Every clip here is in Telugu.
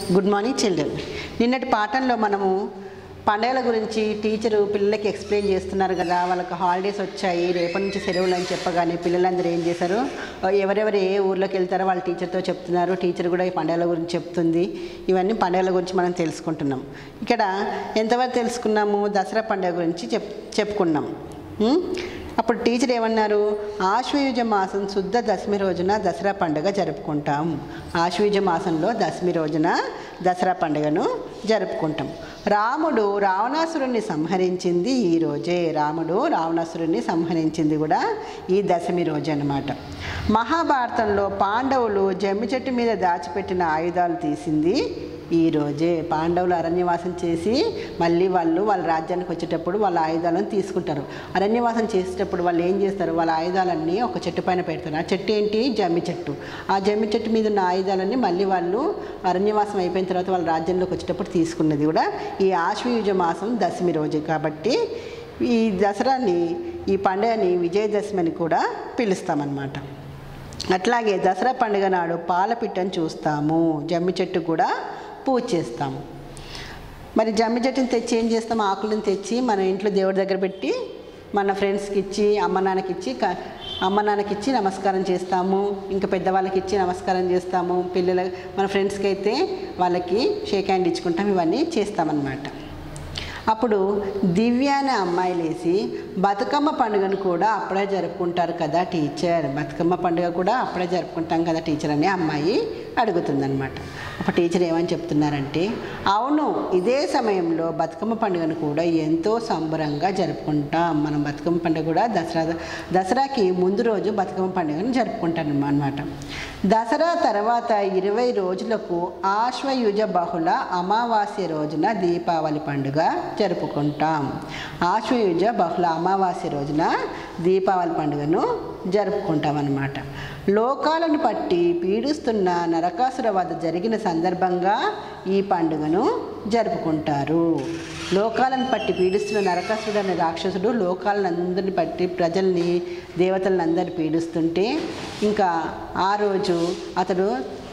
గుడ్ మార్నింగ్ చిల్డ్రన్ నిన్నటి పాఠంలో మనము పండుగల గురించి టీచరు పిల్లలకి ఎక్స్ప్లెయిన్ చేస్తున్నారు కదా వాళ్ళకి హాలిడేస్ వచ్చాయి రేపటి నుంచి సెలవులు అని చెప్పగానే పిల్లలందరూ ఏం చేశారు ఎవరెవరు ఏ ఊర్లోకి వెళ్తారో వాళ్ళ టీచర్తో చెప్తున్నారు టీచర్ కూడా ఈ పండుగల గురించి చెప్తుంది ఇవన్నీ పండుగల గురించి మనం తెలుసుకుంటున్నాం ఇక్కడ ఎంతవరకు తెలుసుకున్నాము దసరా పండుగ గురించి చెప్ చెప్పుకున్నాం ఉం? అప్పుడు టీచర్ ఏమన్నారు ఆశ్వయుజ మాసం శుద్ధ దశమి రోజున దసరా పండుగ జరుపుకుంటాం ఆశ్వయుజ మాసంలో దశమి రోజున దసరా పండుగను జరుపుకుంటాం రాముడు రావణాసురుణ్ణి సంహరించింది ఈ రోజే రాముడు రావణాసురుణ్ణి సంహరించింది కూడా ఈ దశమి రోజు అన్నమాట మహాభారతంలో పాండవులు జమ్మి చెట్టు మీద దాచిపెట్టిన ఆయుధాలు తీసింది ఈ రోజే పాండవులు అరణ్యవాసం చేసి మళ్ళీ వాళ్ళు వాళ్ళ రాజ్యానికి వచ్చేటప్పుడు వాళ్ళ ఆయుధాలను తీసుకుంటారు అరణ్యవాసం చేసేటప్పుడు వాళ్ళు ఏం చేస్తారు వాళ్ళ ఆయుధాలన్నీ ఒక చెట్టు పైన పెడతారు ఆ చెట్టు ఏంటి జమ్మి చెట్టు ఆ జమ్మి చెట్టు మీద ఉన్న ఆయుధాలన్నీ మళ్ళీ వాళ్ళు అరణ్యవాసం అయిపోయిన తర్వాత వాళ్ళ రాజ్యంలోకి వచ్చేటప్పుడు తీసుకున్నది కూడా ఈ ఆశ్వయుజ మాసం దశమి రోజు కాబట్టి ఈ దసరాని ఈ పండుగని విజయదశమి అని కూడా పిలుస్తామన్నమాట అట్లాగే దసరా పండుగ నాడు పాలపిట్టను చూస్తాము జమ్మి చెట్టు కూడా పూజ చేస్తాము మరి జమ్మి చెట్టుని తెచ్చి ఏం చేస్తాం ఆకులను తెచ్చి మన ఇంట్లో దేవుడి దగ్గర పెట్టి మన ఫ్రెండ్స్కి ఇచ్చి అమ్మ నాన్నకి ఇచ్చి క- అమ్మ నాన్నకి ఇచ్చి నమస్కారం చేస్తాము ఇంకా పెద్దవాళ్ళకి ఇచ్చి నమస్కారం చేస్తాము పిల్లల మన ఫ్రెండ్స్కి అయితే వాళ్ళకి షేక్ హ్యాండ్ ఇచ్చుకుంటాం ఇవన్నీ చేస్తామన్నమాట అప్పుడు దివ్య అనే అమ్మాయి లేసి బతుకమ్మ పండుగను కూడా అప్పుడే జరుపుకుంటారు కదా టీచర్ బతుకమ్మ పండుగ కూడా అప్పుడే జరుపుకుంటాం కదా టీచర్ అని అమ్మాయి అడుగుతుందన్నమాట అప్పుడు టీచర్ ఏమని చెప్తున్నారంటే అవును ఇదే సమయంలో బతుకమ్మ పండుగను కూడా ఎంతో సంబరంగా జరుపుకుంటాం మనం బతుకమ్మ పండుగ కూడా దసరా దసరాకి ముందు రోజు బతుకమ్మ పండుగను జరుపుకుంటాం అనమాట దసరా తర్వాత ఇరవై రోజులకు ఆశ్వయుజ బహుళ అమావాస్య రోజున దీపావళి పండుగ జరుపుకుంటాం ఆశ్వయుజ బహుళ అమావాస్య రోజున దీపావళి పండుగను జరుపుకుంటాం అన్నమాట లోకాలను పట్టి పీడిస్తున్న నరకాసుర వధ జరిగిన సందర్భంగా ఈ పండుగను జరుపుకుంటారు లోకాలను పట్టి పీడిస్తున్న నరకాసురుడు అనే రాక్షసుడు లోకాలను అందరిని పట్టి ప్రజల్ని దేవతలను అందరిని పీడిస్తుంటే ఇంకా ఆ రోజు అతడు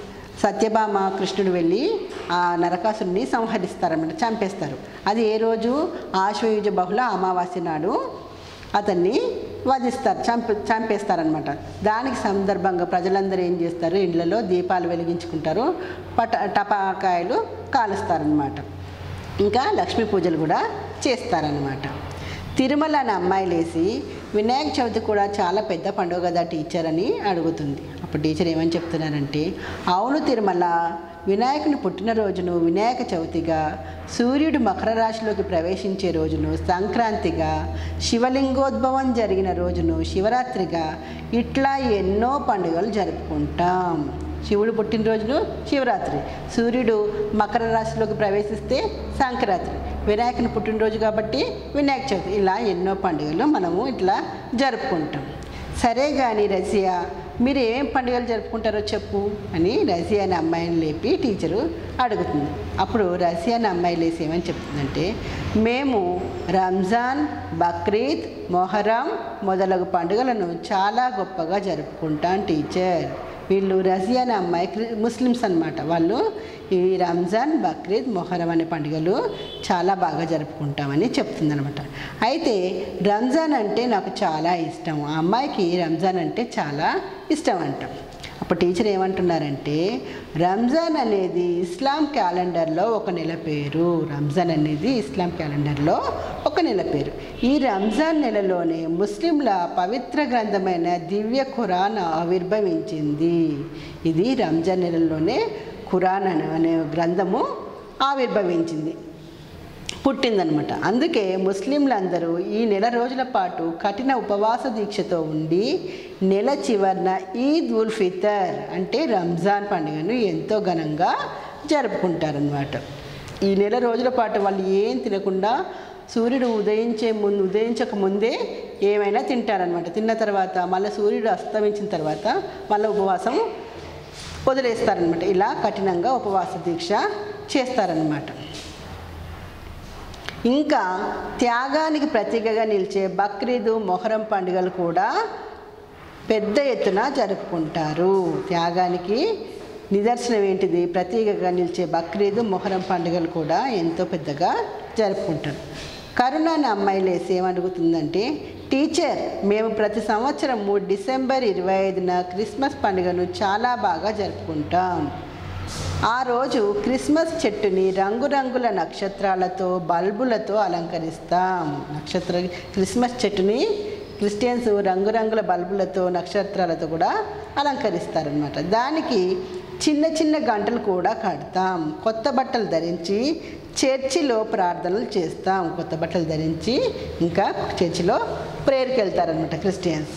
సత్యభామ కృష్ణుడు వెళ్ళి ఆ నరకాసుని సంహరిస్తారన్నమాట చంపేస్తారు అది ఏ రోజు ఆశ్వయుజ బహుళ అమావాస్య నాడు అతన్ని వధిస్తారు చంప చంపేస్తారనమాట దానికి సందర్భంగా ప్రజలందరూ ఏం చేస్తారు ఇళ్లలో దీపాలు వెలిగించుకుంటారు పట టపాకాయలు కాలుస్తారనమాట ఇంకా లక్ష్మీ పూజలు కూడా చేస్తారనమాట తిరుమల అనే అమ్మాయి లేసి వినాయక చవితి కూడా చాలా పెద్ద పండుగ కదా టీచర్ అని అడుగుతుంది అప్పుడు టీచర్ ఏమని చెప్తున్నారంటే అవును తిరుమల వినాయకుని పుట్టినరోజును వినాయక చవితిగా సూర్యుడు మకర రాశిలోకి ప్రవేశించే రోజును సంక్రాంతిగా శివలింగోద్భవం జరిగిన రోజును శివరాత్రిగా ఇట్లా ఎన్నో పండుగలు జరుపుకుంటాం శివుడు పుట్టినరోజును శివరాత్రి సూర్యుడు మకర రాశిలోకి ప్రవేశిస్తే సంక్రాంతి వినాయకుని పుట్టినరోజు కాబట్టి వినాయక చవితి ఇలా ఎన్నో పండుగలు మనము ఇట్లా జరుపుకుంటాం సరే కానీ రజియా మీరు ఏం పండుగలు జరుపుకుంటారో చెప్పు అని రజియా అనే అమ్మాయిని లేపి టీచరు అడుగుతుంది అప్పుడు రజియా అనే అమ్మాయి లేసి ఏమని చెప్తుందంటే మేము రంజాన్ బక్రీద్ మొహరం మొదలగు పండుగలను చాలా గొప్పగా జరుపుకుంటాం టీచర్ వీళ్ళు రజియా అనే అమ్మాయి క్రి- ముస్లిమ్స్ అన్నమాట వాళ్ళు ఈ రంజాన్ బక్రీద్ మొహరం అనే పండుగలు చాలా బాగా జరుపుకుంటామని చెప్తుందనమాట అయితే రంజాన్ అంటే నాకు చాలా ఇష్టం ఆ అమ్మాయికి రంజాన్ అంటే చాలా ఇష్టం అంట అప్పుడు టీచర్ ఏమంటున్నారంటే రంజాన్ అనేది ఇస్లాం క్యాలెండర్లో ఒక నెల పేరు రంజాన్ అనేది ఇస్లాం క్యాలెండర్లో ఒక నెల పేరు ఈ రంజాన్ నెలలోనే ముస్లింల పవిత్ర గ్రంథమైన దివ్య ఖురాన్ ఆవిర్భవించింది ఇది రంజాన్ నెలలోనే ఖురాన్ అనే అనే గ్రంథము ఆవిర్భవించింది పుట్టిందనమాట అందుకే ముస్లింలందరూ ఈ నెల రోజుల పాటు కఠిన ఉపవాస దీక్షతో ఉండి నెల చివరన ఈద్ ఉల్ ఫితర్ అంటే రంజాన్ పండుగను ఎంతో ఘనంగా జరుపుకుంటారనమాట ఈ నెల రోజుల పాటు వాళ్ళు ఏం తినకుండా సూర్యుడు ఉదయించే ముందు ఉదయించక ముందే ఏమైనా తింటారనమాట తిన్న తర్వాత మళ్ళీ సూర్యుడు అస్తమించిన తర్వాత మళ్ళీ ఉపవాసం వదిలేస్తారనమాట ఇలా కఠినంగా ఉపవాస దీక్ష చేస్తారనమాట ఇంకా త్యాగానికి ప్రతీకగా నిలిచే బక్రీదు మొహరం పండుగలు కూడా పెద్ద ఎత్తున జరుపుకుంటారు త్యాగానికి నిదర్శనం ఏంటిది ప్రతీకగా నిలిచే బక్రీద్ మొహరం పండుగలు కూడా ఎంతో పెద్దగా జరుపుకుంటారు కరుణ అనే అమ్మాయి లేసి ఏమడుగుతుందంటే టీచర్ మేము ప్రతి సంవత్సరము డిసెంబర్ ఇరవై ఐదున క్రిస్మస్ పండుగను చాలా బాగా జరుపుకుంటాం ఆ రోజు క్రిస్మస్ చెట్టుని రంగురంగుల నక్షత్రాలతో బల్బులతో అలంకరిస్తాం నక్షత్ర క్రిస్మస్ చెట్టుని క్రిస్టియన్స్ రంగురంగుల బల్బులతో నక్షత్రాలతో కూడా అలంకరిస్తారనమాట దానికి చిన్న చిన్న గంటలు కూడా కడతాం కొత్త బట్టలు ధరించి చర్చిలో ప్రార్థనలు చేస్తాం కొత్త బట్టలు ధరించి ఇంకా చర్చిలో ప్రేయర్కి వెళ్తారనమాట క్రిస్టియన్స్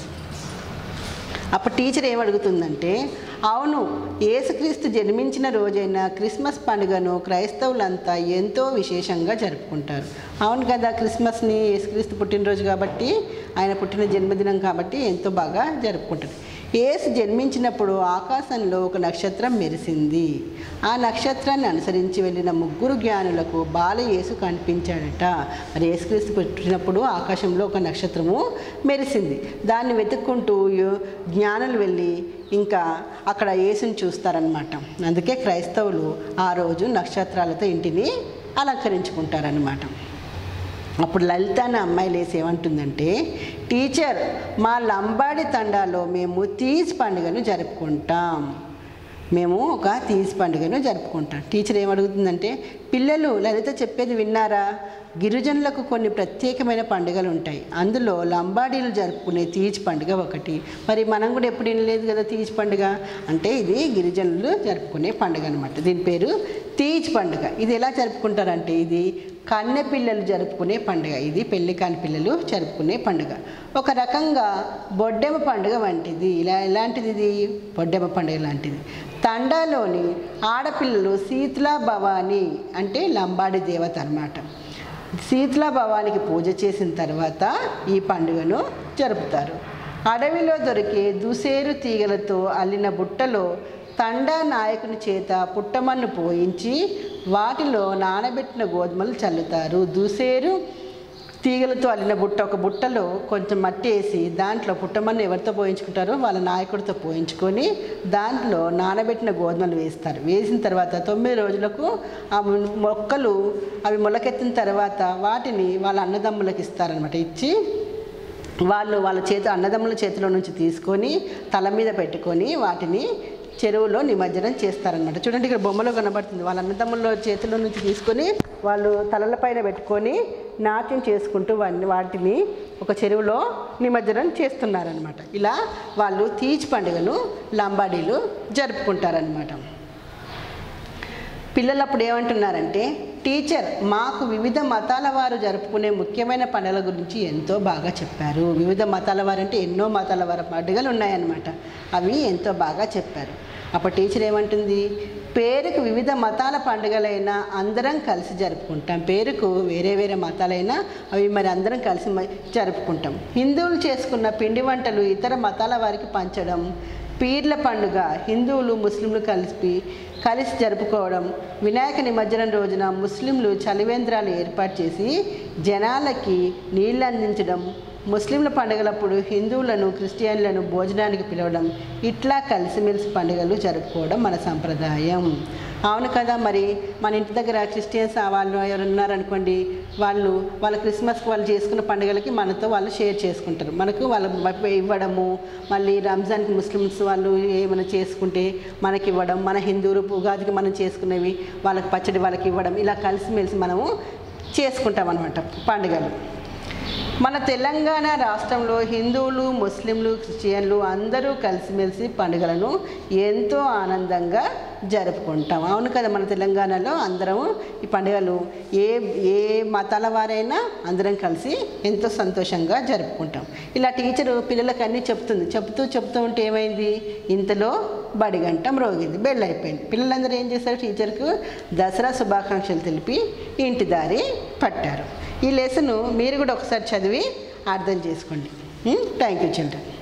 అప్పుడు టీచర్ ఏమడుగుతుందంటే అవును యేసుక్రీస్తు జన్మించిన రోజైన క్రిస్మస్ పండుగను క్రైస్తవులంతా ఎంతో విశేషంగా జరుపుకుంటారు అవును కదా క్రిస్మస్ని యేసుక్రీస్తు పుట్టినరోజు కాబట్టి ఆయన పుట్టిన జన్మదినం కాబట్టి ఎంతో బాగా జరుపుకుంటారు యేసు జన్మించినప్పుడు ఆకాశంలో ఒక నక్షత్రం మెరిసింది ఆ నక్షత్రాన్ని అనుసరించి వెళ్ళిన ముగ్గురు జ్ఞానులకు బాల యేసు కనిపించాడట మరి యేసుక్రీస్తు పుట్టినప్పుడు ఆకాశంలో ఒక నక్షత్రము మెరిసింది దాన్ని వెతుక్కుంటూ యు- జ్ఞానులు వెళ్ళి ఇంకా అక్కడ యేసుని చూస్తారనమాట అందుకే క్రైస్తవులు ఆ రోజు నక్షత్రాలతో ఇంటిని అలంకరించుకుంటారనమాట అప్పుడు లలిత అనే అమ్మాయి లేసి ఏమంటుందంటే టీచర్ మా లంబాడి తండాలో మేము తీజ్ పండుగను జరుపుకుంటాం మేము ఒక తీజ్ పండుగను జరుపుకుంటాం టీచర్ ఏమడుగుతుందంటే పిల్లలు లలిత చెప్పేది విన్నారా గిరిజనులకు కొన్ని ప్రత్యేకమైన పండుగలు ఉంటాయి అందులో లంబాడీలు జరుపుకునే తీజ్ పండుగ ఒకటి మరి మనం కూడా ఎప్పుడు వినలేదు కదా తీజ్ పండుగ అంటే ఇది గిరిజనులు జరుపుకునే పండుగ అనమాట దీని పేరు తీజ్ పండుగ ఇది ఎలా జరుపుకుంటారంటే ఇది కన్నె పిల్లలు జరుపుకునే పండుగ ఇది పెళ్లి కాని పిల్లలు జరుపుకునే పండుగ ఒక రకంగా బొడ్డెమ పండుగ వంటిది ఇలా ఎలాంటిది ఇది బొడ్డెమ పండుగ లాంటిది తండాలోని ఆడపిల్లలు శీతలా భవాని అంటే లంబాడి దేవత అన్నమాట శీతలా భవానికి పూజ చేసిన తర్వాత ఈ పండుగను జరుపుతారు అడవిలో దొరికే దుసేరు తీగలతో అల్లిన బుట్టలో తండా నాయకుని చేత పుట్టమన్ను పోయించి వాటిలో నానబెట్టిన గోధుమలు చల్లుతారు దుసేరు తీగలతో అల్లిన బుట్ట ఒక బుట్టలో కొంచెం మట్టి వేసి దాంట్లో పుట్టమన్ను ఎవరితో పోయించుకుంటారో వాళ్ళ నాయకుడితో పోయించుకొని దాంట్లో నానబెట్టిన గోధుమలు వేస్తారు వేసిన తర్వాత తొమ్మిది రోజులకు ఆ మొక్కలు అవి మొలకెత్తిన తర్వాత వాటిని వాళ్ళ అన్నదమ్ములకు ఇస్తారనమాట ఇచ్చి వాళ్ళు వాళ్ళ చేతి అన్నదమ్ముల చేతిలో నుంచి తీసుకొని తల మీద పెట్టుకొని వాటిని చెరువులో నిమజ్జనం చేస్తారనమాట చూడండి ఇక్కడ బొమ్మలో కనబడుతుంది వాళ్ళ అన్నదమ్ముల చేతిలో నుంచి తీసుకొని వాళ్ళు తలల పైన పెట్టుకొని నాట్యం చేసుకుంటూ వాటిని వాటిని ఒక చెరువులో నిమజ్జనం చేస్తున్నారనమాట ఇలా వాళ్ళు తీజ్ పండుగను లంబాడీలు జరుపుకుంటారనమాట పిల్లలు అప్పుడు ఏమంటున్నారంటే టీచర్ మాకు వివిధ మతాల వారు జరుపుకునే ముఖ్యమైన పండుగల గురించి ఎంతో బాగా చెప్పారు వివిధ మతాల వారు అంటే ఎన్నో మతాల వారి పండుగలు ఉన్నాయన్నమాట అవి ఎంతో బాగా చెప్పారు అప్పుడు టీచర్ ఏమంటుంది పేరుకు వివిధ మతాల పండుగలైనా అందరం కలిసి జరుపుకుంటాం పేరుకు వేరే వేరే మతాలైనా అవి మరి అందరం కలిసి మ- జరుపుకుంటాం హిందువులు చేసుకున్న పిండి వంటలు ఇతర మతాల వారికి పంచడం పీర్ల పండుగ హిందువులు ముస్లింలు కలిసి కలిసి జరుపుకోవడం వినాయక నిమజ్జనం రోజున ముస్లింలు చలివేంద్రాలు ఏర్పాటు చేసి జనాలకి నీళ్ళు అందించడం ముస్లింల పండుగలప్పుడు హిందువులను క్రిస్టియన్లను భోజనానికి పిలవడం ఇట్లా కలిసిమెలిసి పండుగలు జరుపుకోవడం మన సంప్రదాయం అవును కదా మరి మన ఇంటి దగ్గర క్రిస్టియన్స్ వాళ్ళు ఎవరు ఉన్నారనుకోండి వాళ్ళు వాళ్ళ క్రిస్మస్కి వాళ్ళు చేసుకున్న పండుగలకి మనతో వాళ్ళు షేర్ చేసుకుంటారు మనకు వాళ్ళ ఇవ్వడము మళ్ళీ రంజాన్కి ముస్లిమ్స్ వాళ్ళు ఏమైనా చేసుకుంటే మనకి ఇవ్వడం మన హిందువులు ఉగాదికి మనం చేసుకునేవి వాళ్ళకి పచ్చడి వాళ్ళకి ఇవ్వడం ఇలా కలిసిమెలిసి మనము చేసుకుంటాం అనమాట పండుగలు మన తెలంగాణ రాష్ట్రంలో హిందువులు ముస్లింలు క్రిస్టియన్లు అందరూ కలిసిమెలిసి పండుగలను ఎంతో ఆనందంగా జరుపుకుంటాం అవును కదా మన తెలంగాణలో అందరము ఈ పండుగలు ఏ ఏ మతాల వారైనా అందరం కలిసి ఎంతో సంతోషంగా జరుపుకుంటాం ఇలా టీచరు పిల్లలకు అన్నీ చెప్తుంది చెప్తూ చెప్తూ ఉంటే ఏమైంది ఇంతలో బడిగంట మ్రోగింది బెల్ అయిపోయింది పిల్లలందరూ ఏం చేశారు టీచర్కు దసరా శుభాకాంక్షలు తెలిపి ఇంటి దారి పట్టారు ఈ లెసన్ మీరు కూడా ఒకసారి చదివి అర్థం చేసుకోండి థ్యాంక్ యూ చిల్డ్రన్